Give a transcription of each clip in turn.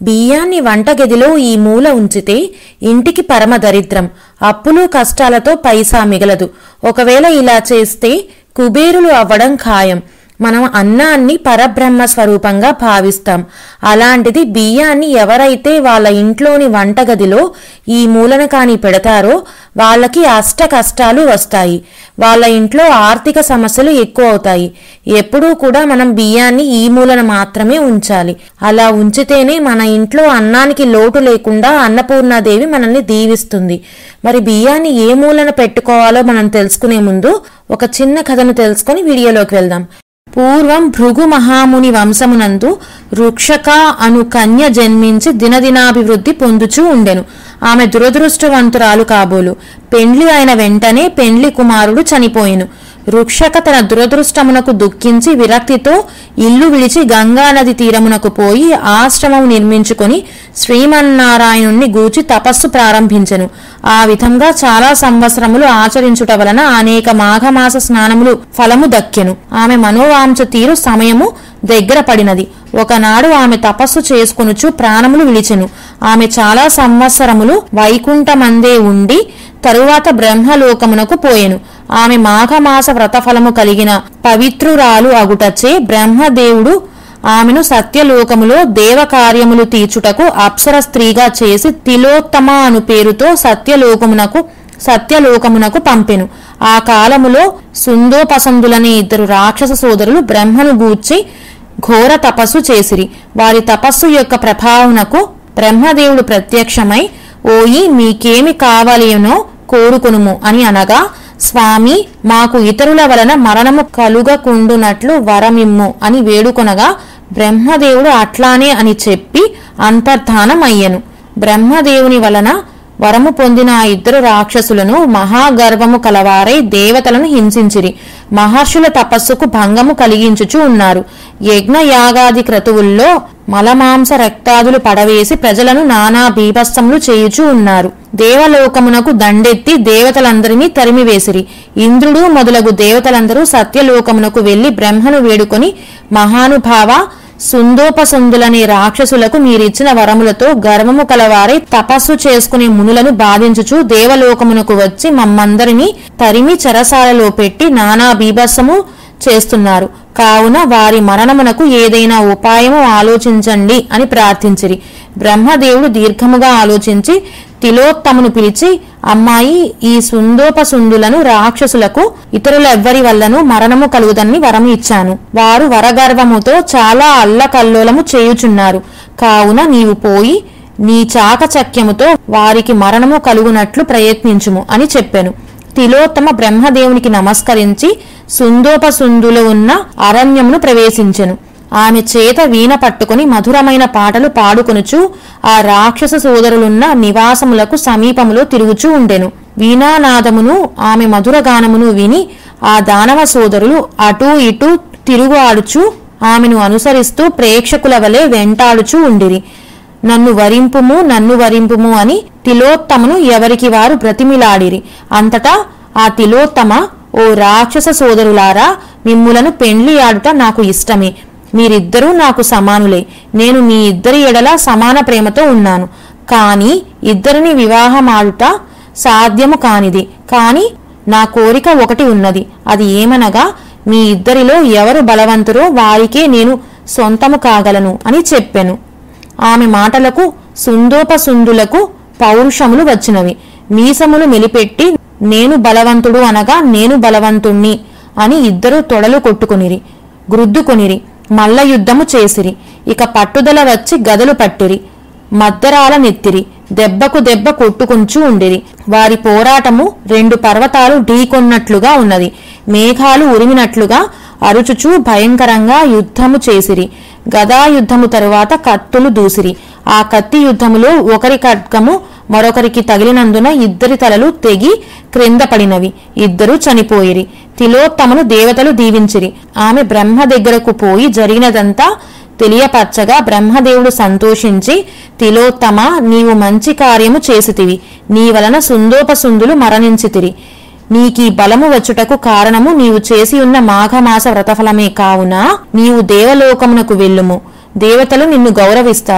బియ్యాన్ని వంటగదిలో ఈ మూల ఉంచితే ఇంటికి పరమ దరిద్రం అప్పులు కష్టాలతో పైసా మిగలదు ఒకవేళ ఇలా చేస్తే కుబేరులు అవ్వడం ఖాయం మనం అన్నాన్ని పరబ్రహ్మ స్వరూపంగా భావిస్తాం అలాంటిది బియ్యాన్ని ఎవరైతే వాళ్ళ ఇంట్లోని వంటగదిలో ఈ మూలన కాని పెడతారో వాళ్ళకి అష్ట కష్టాలు వస్తాయి వాళ్ళ ఇంట్లో ఆర్థిక సమస్యలు ఎక్కువ అవుతాయి ఎప్పుడూ కూడా మనం బియ్యాన్ని ఈ మూలన మాత్రమే ఉంచాలి అలా ఉంచితేనే మన ఇంట్లో అన్నానికి లోటు లేకుండా అన్నపూర్ణాదేవి మనల్ని దీవిస్తుంది మరి బియ్యాన్ని ఏ మూలన పెట్టుకోవాలో మనం తెలుసుకునే ముందు ఒక చిన్న కథను తెలుసుకొని వీడియోలోకి వెళ్దాం పూర్వం భృగు మహాముని వంశమునందు రుక్షక అను కన్య జన్మించి దినదినాభివృద్ధి పొందుచూ ఉండెను ఆమె దురదృష్టవంతురాలు కాబోలు పెండ్లి అయిన వెంటనే పెండ్లి కుమారుడు చనిపోయెను రుక్షక తన దురదృష్టమునకు దుఃఖించి విరక్తితో ఇల్లు విడిచి గంగానది తీరమునకు పోయి ఆశ్రమం నిర్మించుకొని శ్రీమన్నారాయణుణ్ణి గూర్చి తపస్సు ప్రారంభించెను ఆ విధంగా చాలా సంవత్సరములు ఆచరించుట వలన అనేక మాఘమాస స్నానములు ఫలము దక్కెను ఆమె మనోవాంఛ తీరు సమయము దగ్గర పడినది ఒకనాడు ఆమె తపస్సు చేసుకొనుచు ప్రాణములు విడిచెను ఆమె చాలా సంవత్సరములు వైకుంఠమందే ఉండి తరువాత బ్రహ్మలోకమునకు పోయెను ఆమె మాఘమాస వ్రతఫలము కలిగిన పవిత్రురాలు అగుటచే బ్రహ్మదేవుడు ఆమెను సత్యలోకములో దేవకార్యములు తీర్చుటకు అప్సర స్త్రీగా చేసి తిలోత్తమ అను పేరుతో సత్యలోకమునకు సత్యలోకమునకు పంపెను ఆ కాలములో సుందోపసందులనే ఇద్దరు రాక్షస సోదరులు బ్రహ్మను గూర్చి ఘోర తపస్సు చేసిరి వారి తపస్సు యొక్క ప్రభావమునకు బ్రహ్మదేవుడు ప్రత్యక్షమై ఓయి మీకేమి కావాలేనో కోరుకునుము అని అనగా స్వామి మాకు ఇతరుల వలన మరణము కలుగకుండునట్లు వరమిమ్ము అని వేడుకొనగా బ్రహ్మదేవుడు అట్లానే అని చెప్పి అంతర్ధానం అయ్యను బ్రహ్మదేవుని వలన వరము పొందిన ఆ ఇద్దరు రాక్షసులను మహాగర్వము కలవారై దేవతలను హింసించిరి మహర్షుల తపస్సుకు భంగము కలిగించుచు ఉన్నారు యజ్ఞ యాగాది క్రతువుల్లో మలమాంస రక్తాదులు పడవేసి ప్రజలను నానా బీభత్సములు చేయుచూ ఉన్నారు దేవలోకమునకు దండెత్తి దేవతలందరినీ తరిమివేసిరి ఇంద్రుడు మొదలగు దేవతలందరూ సత్యలోకమునకు వెళ్లి బ్రహ్మను వేడుకొని మహానుభావ సుందోపసుందులనే రాక్షసులకు మీరిచ్చిన వరములతో గర్వము కలవారై తపస్సు చేసుకునే మునులను బాధించుచు దేవలోకమునకు వచ్చి మమ్మందరినీ తరిమి చెరసాలలో పెట్టి నానా బీభత్సము చేస్తున్నారు కావున వారి మరణమునకు ఏదైనా ఉపాయము ఆలోచించండి అని ప్రార్థించిరి బ్రహ్మదేవుడు దీర్ఘముగా ఆలోచించి తిలోత్తమును పిలిచి అమ్మాయి ఈ సుందోపసుందులను రాక్షసులకు ఇతరులెవ్వరి వల్లను మరణము కలుగుదని వరము ఇచ్చాను వారు వరగర్వముతో చాలా అల్లకల్లోలము చేయుచున్నారు కావున నీవు పోయి నీ చాకచక్యముతో వారికి మరణము కలుగునట్లు ప్రయత్నించుము అని చెప్పాను తిలోత్తమ బ్రహ్మదేవునికి నమస్కరించి సుందోపసుందులో ఉన్న అరణ్యమును ప్రవేశించెను ఆమె చేత వీణ పట్టుకుని మధురమైన పాటలు పాడుకొనుచు ఆ రాక్షస సోదరులున్న నివాసములకు సమీపములో తిరుగుచూ ఉండెను వీణానాదమును ఆమె మధుర గానమును విని ఆ దానవ సోదరులు అటూ ఇటూ తిరుగు ఆడుచు ఆమెను అనుసరిస్తూ ప్రేక్షకుల వలె వెంటాడుచూ ఉండిరి నన్ను వరింపుము నన్ను వరింపుము అని తిలోత్తమను ఎవరికి వారు బ్రతిమిలాడిరి అంతటా ఆ తిలోత్తమ ఓ రాక్షస సోదరులారా మిమ్ములను పెండ్లి ఆడుట నాకు ఇష్టమే మీరిద్దరూ నాకు సమానులే నేను మీ ఇద్దరి ఎడల సమాన ప్రేమతో ఉన్నాను కాని ఇద్దరిని వివాహమాడుట సాధ్యము కానిది కాని నా కోరిక ఒకటి ఉన్నది అది ఏమనగా మీ ఇద్దరిలో ఎవరు బలవంతురో వారికే నేను సొంతము కాగలను అని చెప్పెను ఆమె మాటలకు సుందోపసుందులకు పౌరుషములు వచ్చినవి మీసములు మెలిపెట్టి నేను బలవంతుడు అనగా నేను బలవంతుణ్ణి అని ఇద్దరు తొడలు కొట్టుకునిరి గ్రుద్దుకొనిరి మల్ల యుద్ధము చేసిరి ఇక పట్టుదల వచ్చి గదలు పట్టిరి మద్దరాల నెత్తిరి దెబ్బకు దెబ్బ కొట్టుకుంటూ ఉండిరి వారి పోరాటము రెండు పర్వతాలు ఢీకొన్నట్లుగా ఉన్నది మేఘాలు ఉరిమినట్లుగా అరుచుచూ భయంకరంగా యుద్ధము చేసిరి గదా యుద్ధము తరువాత కత్తులు దూసిరి ఆ కత్తి యుద్ధములో ఒకరి ఖడ్గము మరొకరికి తగిలినందున ఇద్దరి తలలు తెగి క్రింద పడినవి ఇద్దరూ చనిపోయిరి తిలోత్తమను దేవతలు దీవించిరి ఆమె బ్రహ్మ దగ్గరకు పోయి జరిగినదంతా తెలియపరచగా బ్రహ్మదేవుడు సంతోషించి తిలోత్తమ నీవు మంచి కార్యము చేసితివి నీ వలన సుందోపసుందులు మరణించితిరి నీకీ బలము వచ్చుటకు కారణము నీవు చేసి ఉన్న మాఘమాస వ్రతఫలమే కావున నీవు దేవలోకమునకు వెళ్ళుము దేవతలు నిన్ను గౌరవిస్తారు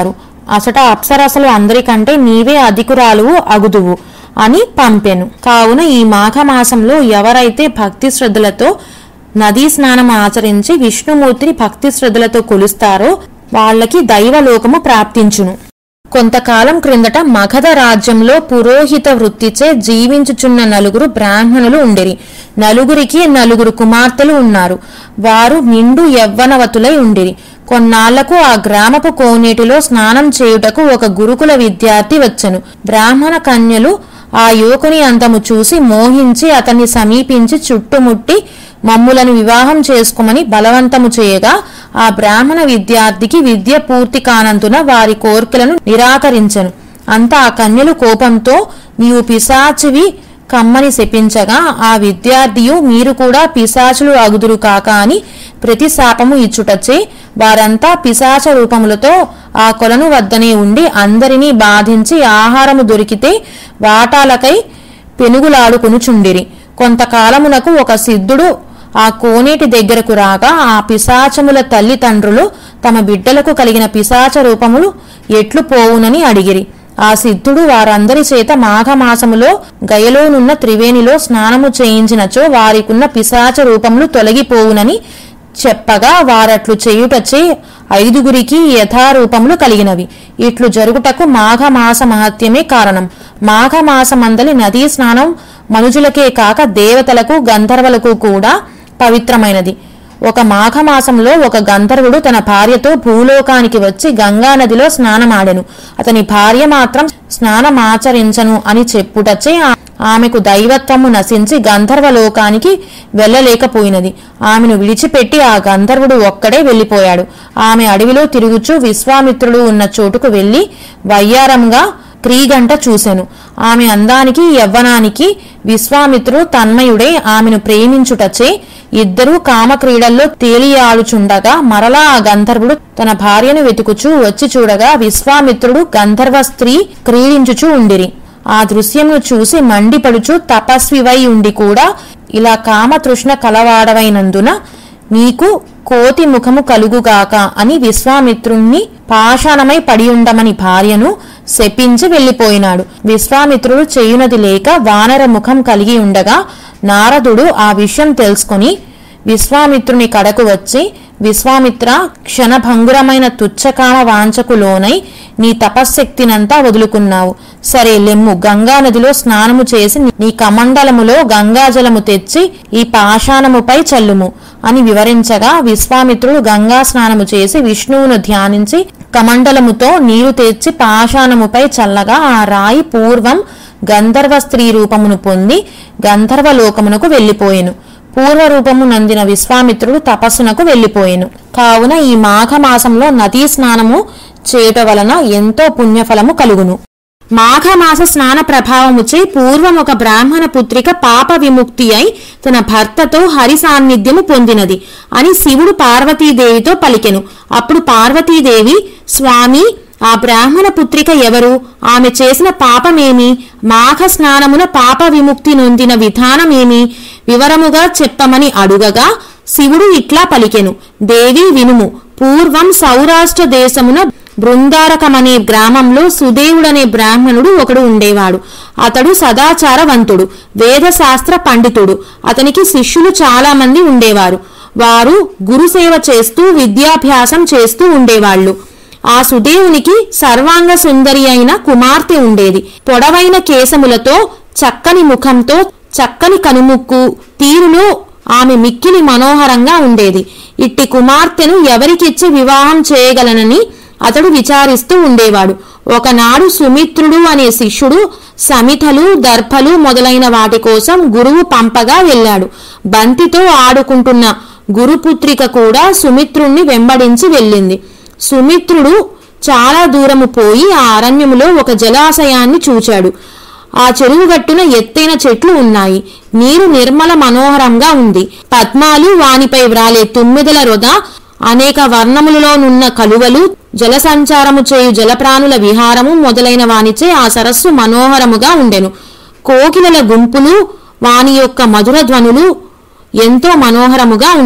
అసట అప్సరసలు అందరికంటే నీవే అధికురాలు అగుదువు అని పంపెను కావున ఈ మాఘమాసంలో ఎవరైతే భక్తి శ్రద్ధలతో నదీ స్నానం ఆచరించి విష్ణుమూర్తిని భక్తి శ్రద్ధలతో కొలుస్తారో వాళ్ళకి దైవలోకము ప్రాప్తించును కొంతకాలం క్రిందట మగధ రాజ్యంలో పురోహిత వృత్తిచే జీవించుచున్న నలుగురు బ్రాహ్మణులు ఉండిరి నలుగురికి నలుగురు కుమార్తెలు ఉన్నారు వారు నిండు యవ్వనవతులై ఉండిరి కొన్నాళ్లకు ఆ గ్రామపు కోనేటిలో స్నానం చేయుటకు ఒక గురుకుల విద్యార్థి వచ్చెను బ్రాహ్మణ కన్యలు ఆ యువకుని అందము చూసి మోహించి అతన్ని సమీపించి చుట్టుముట్టి మమ్ములను వివాహం చేసుకోమని బలవంతము చేయగా ఆ బ్రాహ్మణ విద్యార్థికి విద్య పూర్తి కానందున వారి కోర్కెలను నిరాకరించెను అంత ఆ కన్యలు కోపంతో నీవు పిశాచివి కమ్మని శపించగా ఆ విద్యార్థియు మీరు కూడా పిశాచులు అగుదురు కాక అని ప్రతి శాపము ఇచ్చుటచే వారంతా పిశాచ రూపములతో ఆ కొలను వద్దనే ఉండి అందరినీ బాధించి ఆహారము దొరికితే వాటాలకై పెనుగులాడుకొనుచుండిరి కొంతకాలమునకు ఒక సిద్ధుడు ఆ కోనేటి దగ్గరకు రాగా ఆ పిశాచముల తల్లిదండ్రులు తమ బిడ్డలకు కలిగిన పిశాచ రూపములు ఎట్లు పోవునని అడిగిరి ఆ సిద్ధుడు వారందరి చేత మాఘమాసములో గయలోనున్న త్రివేణిలో స్నానము చేయించినచో వారికున్న పిశాచ రూపములు తొలగిపోవునని చెప్పగా వారట్లు చేయుటచే ఐదుగురికి యథారూపములు కలిగినవి ఇట్లు జరుగుటకు మాఘమాస మహత్యమే కారణం మాఘమాసమందలి నదీ స్నానం మనుజులకే కాక దేవతలకు గంధర్వలకు కూడా పవిత్రమైనది ఒక మాఘమాసంలో ఒక గంధర్వుడు తన భార్యతో భూలోకానికి వచ్చి గంగా నదిలో స్నానమాడెను అతని భార్య మాత్రం స్నానమాచరించను అని చెప్పుటచే ఆ- ఆమెకు దైవత్వము నశించి గంధర్వలోకానికి వెళ్ళలేకపోయినది ఆమెను విడిచిపెట్టి ఆ గంధర్వుడు ఒక్కడే వెళ్ళిపోయాడు ఆమె అడవిలో తిరుగుచూ విశ్వామిత్రుడు ఉన్న చోటుకు వెళ్లి వయ్యారంగా క్రీగంట చూసెను ఆమె అందానికి యవ్వనానికి విశ్వామిత్రుడు తన్మయుడే ఆమెను ప్రేమించుటచే ఇద్దరూ కామక్రీడల్లో తేలియాడుచుండగా మరలా ఆ గంధర్వుడు తన భార్యను వెతుకుచూ వచ్చి చూడగా విశ్వామిత్రుడు గంధర్వ స్త్రీ క్రీడించుచూ ఉండిరి ఆ దృశ్యమును చూసి మండిపడుచు తపస్వివై ఉండి కూడా ఇలా కామతృష్ణ కలవాడవైనందున నీకు కోతి ముఖము కలుగుగాక అని విశ్వామిత్రుణ్ణి పాషాణమై పడియుండమని భార్యను శపించి వెళ్లిపోయినాడు విశ్వామిత్రుడు చేయునది లేక వానర ముఖం కలిగి ఉండగా నారదుడు ఆ విషయం తెలుసుకొని విశ్వామిత్రుని కడకు వచ్చి విశ్వామిత్ర క్షణభంగురమైన తుచ్చకామ వాంఛకు లోనై నీ తపశ్శక్తినంతా వదులుకున్నావు సరే లెమ్ము గంగా నదిలో స్నానము చేసి నీ కమండలములో గంగాజలము తెచ్చి ఈ పాషాణముపై చల్లుము అని వివరించగా విశ్వామిత్రుడు గంగా స్నానము చేసి విష్ణువును ధ్యానించి కమండలముతో నీరు తెచ్చి పాషాణముపై చల్లగా ఆ రాయి పూర్వం గంధర్వ స్త్రీ రూపమును పొంది గంధర్వ లోకమునకు వెళ్లిపోయెను పూర్వరూపము నందిన విశ్వామిత్రుడు తపస్సునకు వెళ్లిపోయెను కావున ఈ మాఘమాసంలో నదీ స్నానము చేయుట వలన ఎంతో పుణ్యఫలము కలుగును మాఘమాస స్నాన ప్రభావముచే పూర్వం ఒక బ్రాహ్మణ పుత్రిక పాప విముక్తి అయి తన భర్తతో హరి సాన్నిధ్యము పొందినది అని శివుడు పార్వతీదేవితో పలికెను అప్పుడు పార్వతీదేవి స్వామి ఆ బ్రాహ్మణ పుత్రిక ఎవరు ఆమె చేసిన పాపమేమి మాఘ స్నానమున పాప విముక్తి నొందిన విధానమేమి వివరముగా చెప్పమని అడుగగా శివుడు ఇట్లా పలికెను దేవి వినుము పూర్వం సౌరాష్ట్ర దేశమున బృందారకమనే గ్రామంలో సుదేవుడనే బ్రాహ్మణుడు ఒకడు ఉండేవాడు అతడు సదాచారవంతుడు వేదశాస్త్ర పండితుడు అతనికి శిష్యులు చాలా మంది ఉండేవారు వారు గురుసేవ చేస్తూ విద్యాభ్యాసం చేస్తూ ఉండేవాళ్ళు ఆ సుదేవునికి సర్వాంగ సుందరి అయిన కుమార్తె ఉండేది పొడవైన కేశములతో చక్కని ముఖంతో చక్కని కనుముక్కు తీరులో ఆమె మిక్కిలి మనోహరంగా ఉండేది ఇట్టి కుమార్తెను ఎవరికిచ్చి వివాహం చేయగలనని అతడు విచారిస్తూ ఉండేవాడు ఒకనాడు సుమిత్రుడు అనే శిష్యుడు సమితలు దర్భలు మొదలైన వాటి కోసం గురువు పంపగా వెళ్ళాడు బంతితో ఆడుకుంటున్న గురుపుత్రిక కూడా సుమిత్రుణ్ణి వెంబడించి వెళ్ళింది సుమిత్రుడు చాలా దూరము పోయి ఆ అరణ్యములో ఒక జలాశయాన్ని చూచాడు ఆ చెరువు గట్టున ఎత్తైన చెట్లు ఉన్నాయి నీరు నిర్మల మనోహరంగా ఉంది పద్మాలు వానిపై వ్రాలే తుమ్మిదల రొద అనేక వర్ణములలోనున్న కలువలు జల సంచారము చేయు జలప్రాణుల విహారము మొదలైన వానిచే ఆ సరస్సు మనోహరముగా ఉండెను కోకిలల గుంపులు వాని యొక్క మధుర ధ్వనులు ఎంతో మనోహరముగా ఉండెను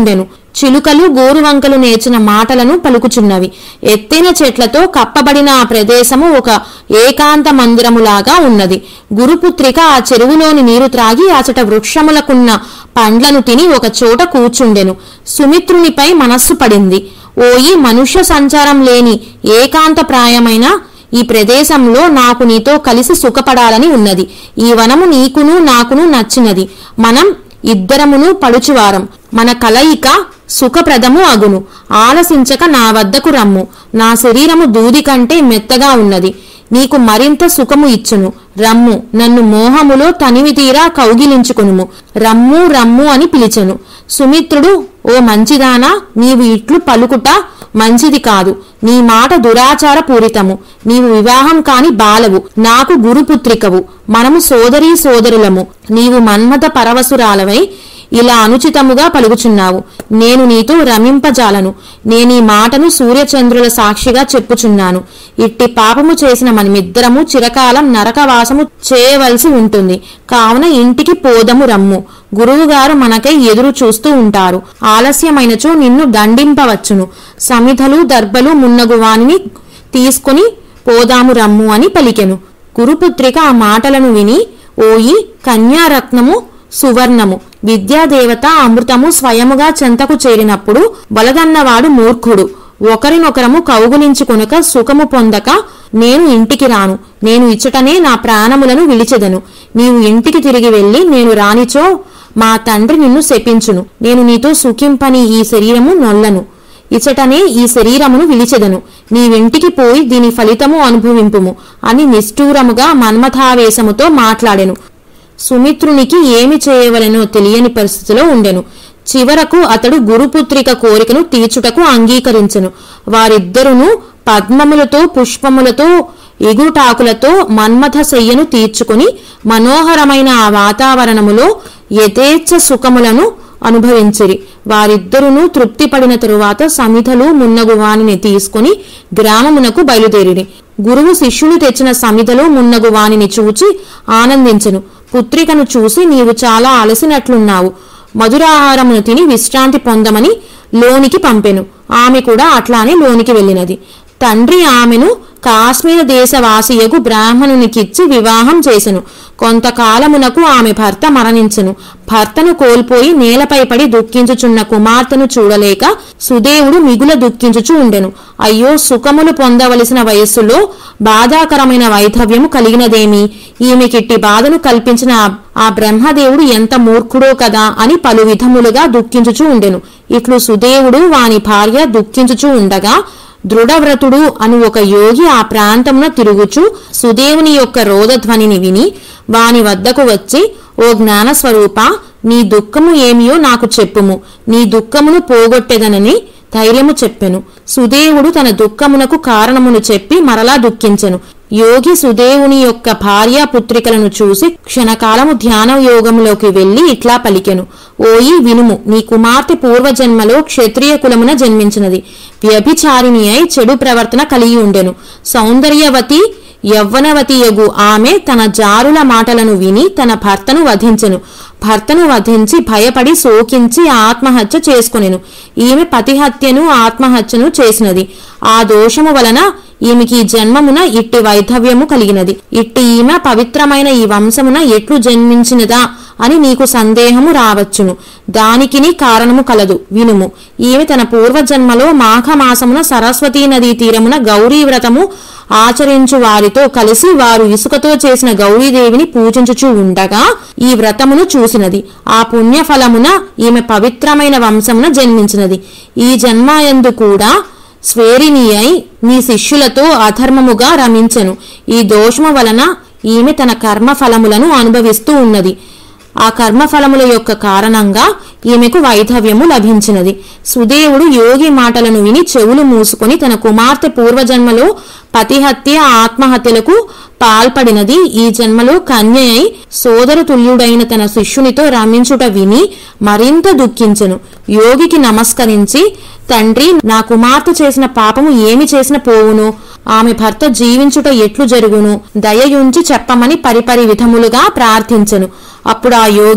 చిలుకలు గోరువంకలు నేర్చిన మాటలను పలుకుచున్నవి ఎత్తైన చెట్లతో కప్పబడిన ఆ ప్రదేశము ఒక ఏకాంత మందిరములాగా ఉన్నది గురుపుత్రిక ఆ చెరువులోని నీరు త్రాగి అచట వృక్షములకున్న పండ్లను తిని ఒక చోట కూర్చుండెను సుమిత్రునిపై మనస్సు పడింది ఓయి మనుష్య సంచారం లేని ఏకాంత ప్రాయమైన ఈ ప్రదేశంలో నాకు నీతో కలిసి సుఖపడాలని ఉన్నది ఈ వనము నీకును నాకును నచ్చినది మనం ఇద్దరమును పడుచువారం మన కలయిక సుఖప్రదము అగును ఆలసించక నా వద్దకు రమ్ము నా శరీరము దూది కంటే మెత్తగా ఉన్నది నీకు మరింత సుఖము ఇచ్చును రమ్ము నన్ను మోహములో తనివి తీరా కౌగిలించుకొనుము రమ్ము రమ్ము అని పిలిచెను సుమిత్రుడు ఓ మంచిదానా నీవు ఇట్లు పలుకుట మంచిది కాదు నీ మాట దురాచార పూరితము నీవు వివాహం కాని బాలవు నాకు గురుపుత్రికవు మనము సోదరీ సోదరులము నీవు మన్మథ పరవశురాలవై ఇలా అనుచితముగా పలుకుచున్నావు నేను నీతో రమింపజాలను నేనీ మాటను సూర్యచంద్రుల సాక్షిగా చెప్పుచున్నాను ఇట్టి పాపము చేసిన మనమిద్దరము చిరకాలం నరకవాసము చేయవలసి ఉంటుంది కావున ఇంటికి పోదము రమ్ము గురువుగారు మనకై ఎదురు చూస్తూ ఉంటారు ఆలస్యమైనచో నిన్ను దండింపవచ్చును సమిధలు దర్భలు మున్నగు వానిని తీసుకుని పోదాము రమ్ము అని పలికెను గురుపుత్రిక ఆ మాటలను విని ఓయి కన్యారత్నము సువర్ణము విద్యాదేవత అమృతము స్వయముగా చెంతకు చేరినప్పుడు వలదన్నవాడు మూర్ఖుడు ఒకరినొకరము కౌగులించుకొనక సుఖము పొందక నేను ఇంటికి రాను నేను ఇచ్చటనే నా ప్రాణములను విలిచెదను నీవు ఇంటికి తిరిగి వెళ్ళి నేను రానిచో మా తండ్రి నిన్ను శపించును నేను నీతో సుఖింపని ఈ శరీరము నొల్లను ఇచటనే ఈ శరీరమును విలిచెదను నీవింటికి పోయి దీని ఫలితము అనుభవింపుము అని నిష్ఠూరముగా మన్మథావేశముతో మాట్లాడెను సుమిత్రునికి ఏమి చేయవలెనో తెలియని పరిస్థితిలో ఉండెను చివరకు అతడు గురుపుత్రిక కోరికను తీర్చుటకు అంగీకరించెను వారిద్దరును పద్మములతో పుష్పములతో ఎగుటాకులతో మన్మథ శయ్యను తీర్చుకుని మనోహరమైన ఆ వాతావరణములో యథేచ్ఛ సుఖములను అనుభవించిరి వారిద్దరును తృప్తిపడిన తరువాత సమిధలు మున్నగు వానిని తీసుకుని గ్రామమునకు బయలుదేరిరి గురువు శిష్యులు తెచ్చిన సమిధలో మున్నగు వానిని చూచి ఆనందించెను పుత్రికను చూసి నీవు చాలా అలసినట్లున్నావు మధురాహారమును తిని విశ్రాంతి పొందమని లోనికి పంపెను ఆమె కూడా అట్లానే లోనికి వెళ్ళినది తండ్రి ఆమెను కాశ్మీర దేశవాసియకు బ్రాహ్మణునికిచ్చి వివాహం చేసెను కొంతకాలమునకు ఆమె భర్త మరణించెను భర్తను కోల్పోయి నేలపై పడి దుఃఖించుచున్న కుమార్తెను చూడలేక సుదేవుడు మిగుల దుఃఖించుచు ఉండెను అయ్యో సుఖములు పొందవలసిన వయస్సులో బాధాకరమైన వైధవ్యము కలిగినదేమి ఈమెకిట్టి బాధను కల్పించిన ఆ- ఆ బ్రహ్మదేవుడు ఎంత మూర్ఖుడో కదా అని పలు విధములుగా దుఃఖించుచూ ఉండెను ఇట్లు సుదేవుడు వాని భార్య దుఃఖించుచూ ఉండగా దృఢవ్రతుడు అను ఒక యోగి ఆ ప్రాంతమున తిరుగుచు సుదేవుని యొక్క రోదధ్వనిని విని వాని వద్దకు వచ్చి ఓ జ్ఞానస్వరూప నీ దుఃఖము ఏమియో నాకు చెప్పుము నీ దుఃఖమును పోగొట్టెదనని ధైర్యము చెప్పెను సుదేవుడు తన దుఃఖమునకు కారణమును చెప్పి మరలా దుఃఖించెను యోగి సుదేవుని యొక్క భార్య పుత్రికలను చూసి క్షణకాలము ధ్యాన యోగములోకి వెళ్లి ఇట్లా పలికెను ఓయి వినుము నీ కుమార్తె పూర్వజన్మలో క్షత్రియ కులమున జన్మించినది వ్యభిచారిణి అయి చెడు ప్రవర్తన కలిగి ఉండెను సౌందర్యవతి యవ్వనవతియగు ఆమె తన జారుల మాటలను విని తన భర్తను వధించెను భర్తను వధించి భయపడి శోకించి ఆత్మహత్య చేసుకొనెను ఈమె పతిహత్యను ఆత్మహత్యను చేసినది ఆ దోషము వలన ఈమెకి ఈ జన్మమున ఇట్టి వైధవ్యము కలిగినది ఇట్టి ఈమె పవిత్రమైన ఈ వంశమున ఎట్లు జన్మించినదా అని నీకు సందేహము రావచ్చును దానికిని కారణము కలదు వినుము ఈమె తన పూర్వజన్మలో మాఘమాసమున సరస్వతీ నదీ తీరమున గౌరీ వ్రతము ఆచరించు వారితో కలిసి వారు ఇసుకతో చేసిన గౌరీదేవిని పూజించుచూ ఉండగా ఈ వ్రతమును చూసినది ఆ పుణ్యఫలమున ఈమె పవిత్రమైన వంశమున జన్మించినది ఈ జన్మాయందు కూడా స్వేరిని అయి నీ శిష్యులతో అధర్మముగా రమించెను ఈ దోషము వలన ఈమె తన కర్మఫలములను అనుభవిస్తూ ఉన్నది ఆ కర్మఫలముల యొక్క కారణంగా ఈమెకు వైధవ్యము లభించినది సుదేవుడు యోగి మాటలను విని చెవులు మూసుకొని తన కుమార్తె పూర్వజన్మలో పతిహత్య ఆత్మహత్యలకు పాల్పడినది ఈ జన్మలో కన్య అయి సోదర తుల్యుడైన తన శిష్యునితో రమించుట విని మరింత దుఃఖించెను యోగికి నమస్కరించి తండ్రి నా కుమార్తె చేసిన పాపము ఏమి చేసిన పోవును ఆమె భర్త జీవించుట ఎట్లు జరుగును దయయుంచి చెప్పమని పరిపరి విధములుగా ప్రార్థించెను అప్పుడు ఆ యోగి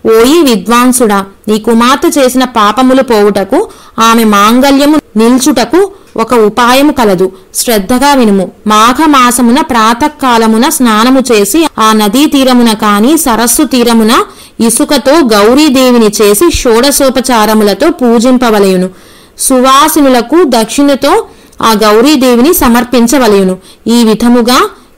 ఓయి విద్వాంసుడా నీ కుమార్తె చేసిన పాపములు పోవుటకు ఆమె మాంగల్యము నిల్చుటకు ఒక ఉపాయము కలదు శ్రద్ధగా వినుము మాఘమాసమున ప్రాతకాలమున స్నానము చేసి ఆ నదీ తీరమున కాని సరస్సు తీరమున ఇసుకతో గౌరీదేవిని చేసి షోడశోపచారములతో పూజింపవలయును సువాసినులకు దక్షిణతో ఆ గౌరీదేవిని సమర్పించవలయును ఈ విధముగా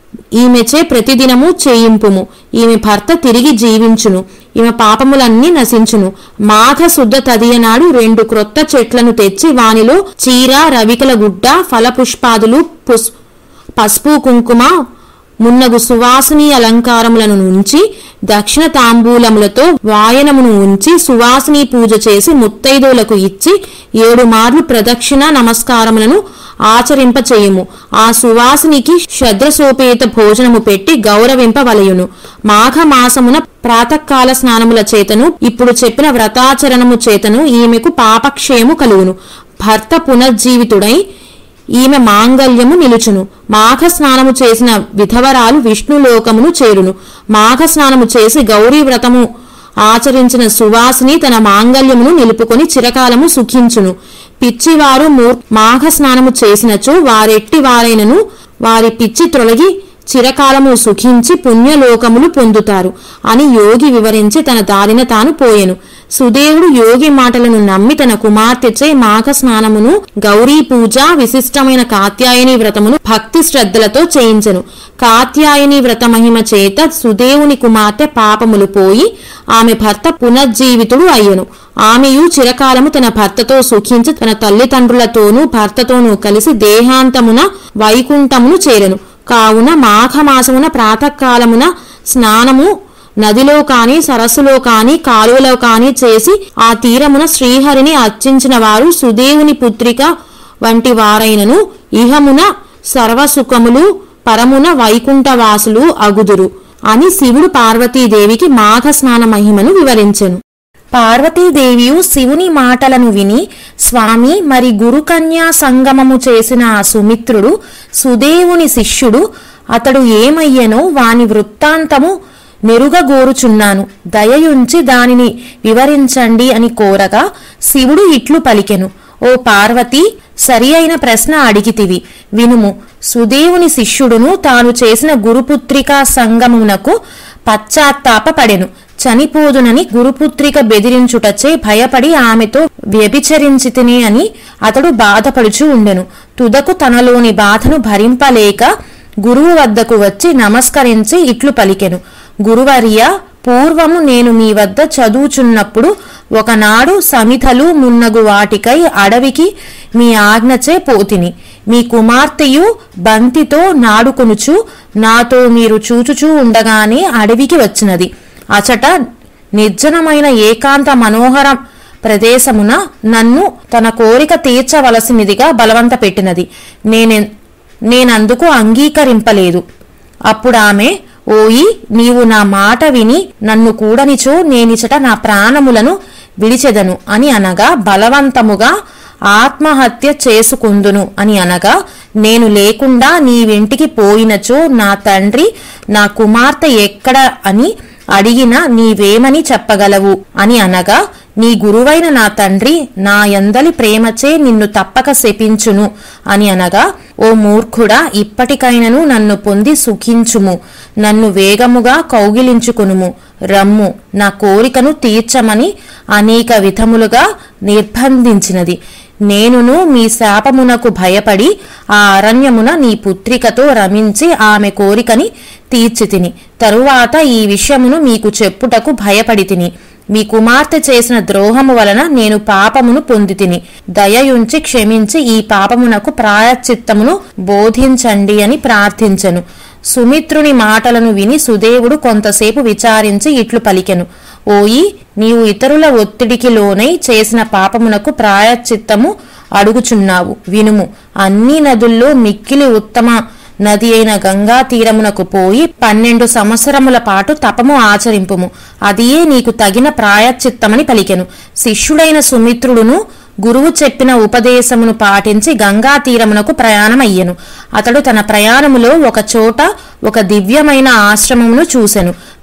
ఈమెచే ప్రతిదినము చేయింపుము ఈమె భర్త తిరిగి జీవించును ఈమె పాపములన్నీ నశించును మాఘ శుద్ధ తదియనాడు రెండు క్రొత్త చెట్లను తెచ్చి వానిలో చీర రవికల గుడ్డ ఫలపుష్పాదులు పుస్ పసుపు కుంకుమ మున్నగు సువాసిని అలంకారములను ఉంచి దక్షిణ తాంబూలములతో వాయనమును ఉంచి సువాసిని పూజ చేసి ముత్తైదువులకు ఇచ్చి ఏడు మార్లు ప్రదక్షిణ నమస్కారములను ఆచరింపచేయుము ఆ సువాసినికి శద్రసోపేత భోజనము పెట్టి గౌరవింపవలయును మాఘమాసమున ప్రాతకాల స్నానముల చేతను ఇప్పుడు చెప్పిన వ్రతాచరణము చేతను ఈమెకు పాపక్షయము కలుగును భర్త పునర్జీవితుడై ఈమె మాంగల్యము నిలుచును మాఘ స్నానము చేసిన విధవరాలు విష్ణులోకమును చేరును మాఘ స్నానము చేసి గౌరీ వ్రతము ఆచరించిన సువాసిని తన మాంగల్యమును నిలుపుకొని చిరకాలము సుఖించును పిచ్చివారు మూర్ మాఘ స్నానము చేసినచో వారెట్టి వారైనను వారి పిచ్చి తొలగి చిరకాలము సుఖించి పుణ్యలోకములు పొందుతారు అని యోగి వివరించి తన దారిన తాను పోయెను సుదేవుడు యోగి మాటలను నమ్మి తన కుమార్తెచే మాఘ స్నానమును గౌరీ పూజ విశిష్టమైన కాత్యాయని వ్రతమును భక్తి శ్రద్ధలతో చేయించెను కాత్యాయని వ్రత మహిమ చేత సుదేవుని కుమార్తె పాపములు పోయి ఆమె భర్త పునర్జీవితుడు అయ్యెను ఆమెయు చిరకాలము తన భర్తతో సుఖించి తన తల్లిదండ్రులతోనూ భర్తతోనూ కలిసి దేహాంతమున వైకుంఠమును చేరెను కావున మాఘమాసమున ప్రాతకాలమున స్నానము నదిలో కాని సరస్సులో కాని కాలువలో కాని చేసి ఆ తీరమున శ్రీహరిని అర్చించిన వారు సుదేవుని పుత్రిక వంటి వారైనను ఇహమున సర్వసుఖములు పరమున వైకుంఠవాసులు అగుదురు అని శివుడు పార్వతీదేవికి మాఘ స్నాన మహిమను వివరించెను పార్వతీదేవియు శివుని మాటలను విని స్వామి మరి గురుకన్యా సంగమము చేసిన ఆ సుమిత్రుడు సుదేవుని శిష్యుడు అతడు ఏమయ్యనో వాని వృత్తాంతము మెరుగగోరుచున్నాను దయయుంచి దానిని వివరించండి అని కోరగా శివుడు ఇట్లు పలికెను ఓ పార్వతి సరి అయిన ప్రశ్న అడిగితివి వినుము సుదేవుని శిష్యుడును తాను చేసిన గురుపుత్రికా సంగమునకు పశ్చాత్తాపపడెను చనిపోదునని గురుపుత్రిక బెదిరించుటచే భయపడి ఆమెతో వ్యభిచరించితిని అని అతడు బాధపడుచూ ఉండెను తుదకు తనలోని బాధను భరింపలేక గురువు వద్దకు వచ్చి నమస్కరించి ఇట్లు పలికెను గురువర్య పూర్వము నేను మీ వద్ద చదువుచున్నప్పుడు ఒకనాడు సమిధలు మున్నగు వాటికై అడవికి మీ ఆజ్ఞచే పోతిని మీ కుమార్తెయు బంతితో నాడుకొనుచు నాతో మీరు చూచుచూ ఉండగానే అడవికి వచ్చినది అచట నిర్జనమైన ఏకాంత మనోహర ప్రదేశమున నన్ను తన కోరిక తీర్చవలసినదిగా బలవంత పెట్టినది నేనె నేనందుకు అంగీకరింపలేదు అప్పుడు ఆమె ఓయి నీవు నా మాట విని నన్ను కూడనిచో నేనిచట నా ప్రాణములను విడిచెదను అని అనగా బలవంతముగా ఆత్మహత్య చేసుకుందును అని అనగా నేను లేకుండా నీ వెంటికి పోయినచో నా తండ్రి నా కుమార్తె ఎక్కడ అని అడిగిన నీవేమని చెప్పగలవు అని అనగా నీ గురువైన నా తండ్రి నా యందలి ప్రేమచే నిన్ను తప్పక శపించును అని అనగా ఓ మూర్ఖుడా ఇప్పటికైనను నన్ను పొంది సుఖించుము నన్ను వేగముగా కౌగిలించుకునుము రమ్ము నా కోరికను తీర్చమని అనేక విధములుగా నిర్బంధించినది నేనును మీ శాపమునకు భయపడి ఆ అరణ్యమున నీ పుత్రికతో రమించి ఆమె కోరికని తీర్చితిని తరువాత ఈ విషయమును మీకు చెప్పుటకు భయపడి తిని మీ కుమార్తె చేసిన ద్రోహము వలన నేను పాపమును పొందితిని దయయుంచి క్షమించి ఈ పాపమునకు ప్రాయశ్చిత్తమును బోధించండి అని ప్రార్థించెను సుమిత్రుని మాటలను విని సుదేవుడు కొంతసేపు విచారించి ఇట్లు పలికెను ఓయి నీవు ఇతరుల ఒత్తిడికి లోనై చేసిన పాపమునకు ప్రాయశ్చిత్తము అడుగుచున్నావు వినుము అన్ని నదుల్లో మిక్కిలి ఉత్తమ నది అయిన గంగా తీరమునకు పోయి పన్నెండు సంవత్సరముల పాటు తపము ఆచరింపుము అదియే నీకు తగిన ప్రాయశ్చిత్తమని పలికెను శిష్యుడైన సుమిత్రుడును గురువు చెప్పిన ఉపదేశమును పాటించి గంగా తీరమునకు ప్రయాణమయ్యెను అతడు తన ప్రయాణములో ఒక చోట ఒక దివ్యమైన ఆశ్రమమును చూసెను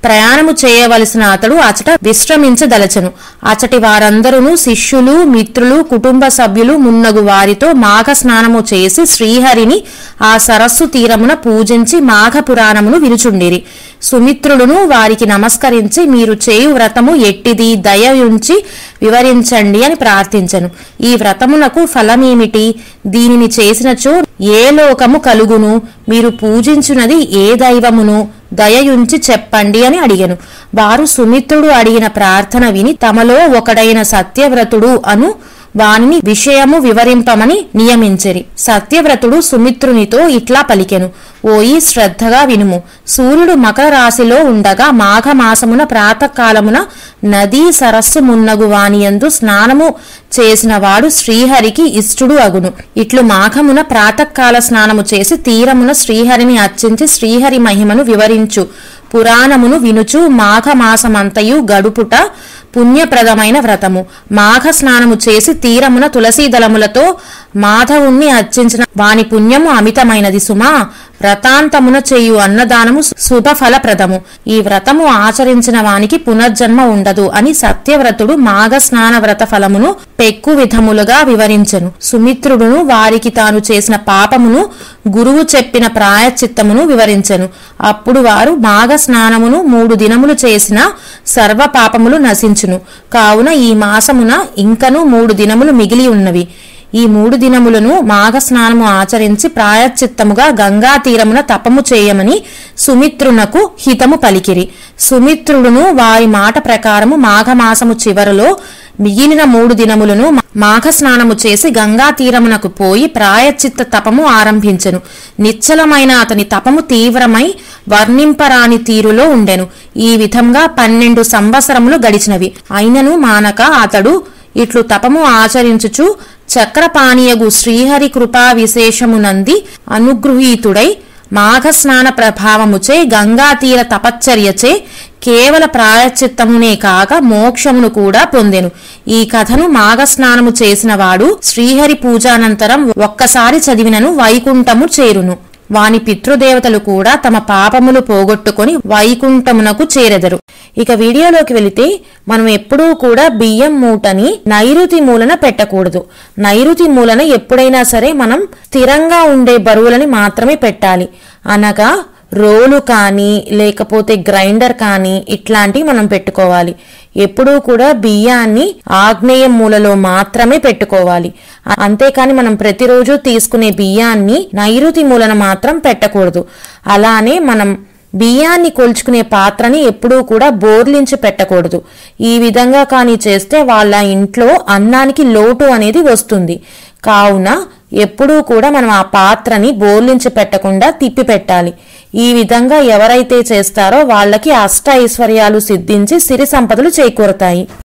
ప్రయాణము చేయవలసిన అతడు అచట విశ్రమించదలచెను అచటి వారందరూ శిష్యులు మిత్రులు కుటుంబ సభ్యులు మున్నగు వారితో మాఘ స్నానము చేసి శ్రీహరిని ఆ సరస్సు తీరమున పూజించి మాఘ పురాణమును వినుచుండిరి సుమిత్రుడును వారికి నమస్కరించి మీరు చేయు వ్రతము ఎట్టిది దయయుంచి వివరించండి అని ప్రార్థించను ఈ వ్రతమునకు ఫలమేమిటి దీనిని చేసినచో ఏ లోకము కలుగును మీరు పూజించున్నది ఏ దైవమును దయయుంచి చెప్పండి అని అడిగెను వారు సుమిత్రుడు అడిగిన ప్రార్థన విని తమలో ఒకడైన సత్యవ్రతుడు అను వానిని విషయము వివరింపమని నియమించిరి సత్యవ్రతుడు సుమిత్రునితో ఇట్లా పలికెను ఓయి శ్రద్ధగా వినుము సూర్యుడు మకర రాశిలో ఉండగా మాఘమాసమున ప్రాతకాలమున నదీ సరస్సు మున్నగు వానియందు స్నానము చేసిన వాడు శ్రీహరికి ఇష్టుడు అగును ఇట్లు మాఘమున ప్రాతకాల స్నానము చేసి తీరమున శ్రీహరిని అర్చించి శ్రీహరి మహిమను వివరించు పురాణమును వినుచు మాఘమాసమంతయు గడుపుట పుణ్యప్రదమైన వ్రతము మాఘ స్నానము చేసి తీరమున తులసీ దళములతో మాధవుణ్ణి అర్చించిన వాని పుణ్యము అమితమైనది సుమా వ్రతాంతమున చేయు అన్నదానము శుభఫలప్రదము ఈ వ్రతము ఆచరించిన వానికి పునర్జన్మ ఉండదు అని సత్యవ్రతుడు మాఘ స్నాన వ్రత ఫలమును పెక్కు విధములుగా వివరించెను సుమిత్రుడును వారికి తాను చేసిన పాపమును గురువు చెప్పిన ప్రాయశ్చిత్తమును వివరించెను అప్పుడు వారు మాఘ స్నానమును మూడు దినములు చేసిన సర్వ పాపములు నశించును కావున ఈ మాసమున ఇంకను మూడు దినములు మిగిలి ఉన్నవి ఈ మూడు దినములను మాఘ స్నానము ఆచరించి ప్రాయశ్చిత్తముగా గంగా తీరమున తపము చేయమని సుమిత్రునకు హితము పలికిరి సుమిత్రుడును వారి మాట ప్రకారము మాఘమాసము చివరలో మిగిలిన మూడు దినములను మాఘ స్నానము చేసి గంగా తీరమునకు పోయి ప్రాయశ్చిత్త తపము ఆరంభించెను నిశ్చలమైన అతని తపము తీవ్రమై వర్ణింపరాని తీరులో ఉండెను ఈ విధంగా పన్నెండు సంవత్సరములు గడిచినవి అయినను మానక అతడు ఇట్లు తపము ఆచరించుచు చక్రపాణీయగు శ్రీహరి కృపా విశేషమునంది అనుగృహీతుడై మాఘస్నాన ప్రభావముచే గంగాతీర తపశ్చర్యచే కేవల ప్రాయశ్చిత్తమునే కాక మోక్షమును కూడా పొందెను ఈ కథను మాఘస్నానము చేసిన వాడు శ్రీహరి పూజానంతరం ఒక్కసారి చదివినను వైకుంఠము చేరును వాని పితృదేవతలు కూడా తమ పాపములు పోగొట్టుకొని వైకుంఠమునకు చేరెదరు ఇక వీడియోలోకి వెళితే మనం ఎప్పుడూ కూడా బియ్యం మూటని నైరుతి మూలన పెట్టకూడదు నైరుతి మూలన ఎప్పుడైనా సరే మనం స్థిరంగా ఉండే బరువులని మాత్రమే పెట్టాలి అనగా రోలు కానీ లేకపోతే గ్రైండర్ కానీ ఇట్లాంటివి మనం పెట్టుకోవాలి ఎప్పుడూ కూడా బియ్యాన్ని ఆగ్నేయ మూలలో మాత్రమే పెట్టుకోవాలి అంతేకాని మనం ప్రతిరోజు తీసుకునే బియ్యాన్ని నైరుతి మూలన మాత్రం పెట్టకూడదు అలానే మనం బియ్యాన్ని కొల్చుకునే పాత్రని ఎప్పుడూ కూడా బోర్లించి పెట్టకూడదు ఈ విధంగా కానీ చేస్తే వాళ్ళ ఇంట్లో అన్నానికి లోటు అనేది వస్తుంది కావున ఎప్పుడూ కూడా మనం ఆ పాత్రని బోర్లించి పెట్టకుండా తిప్పి పెట్టాలి ఈ విధంగా ఎవరైతే చేస్తారో వాళ్ళకి అష్ట ఐశ్వర్యాలు సిద్ధించి సిరి సంపదలు చేకూరతాయి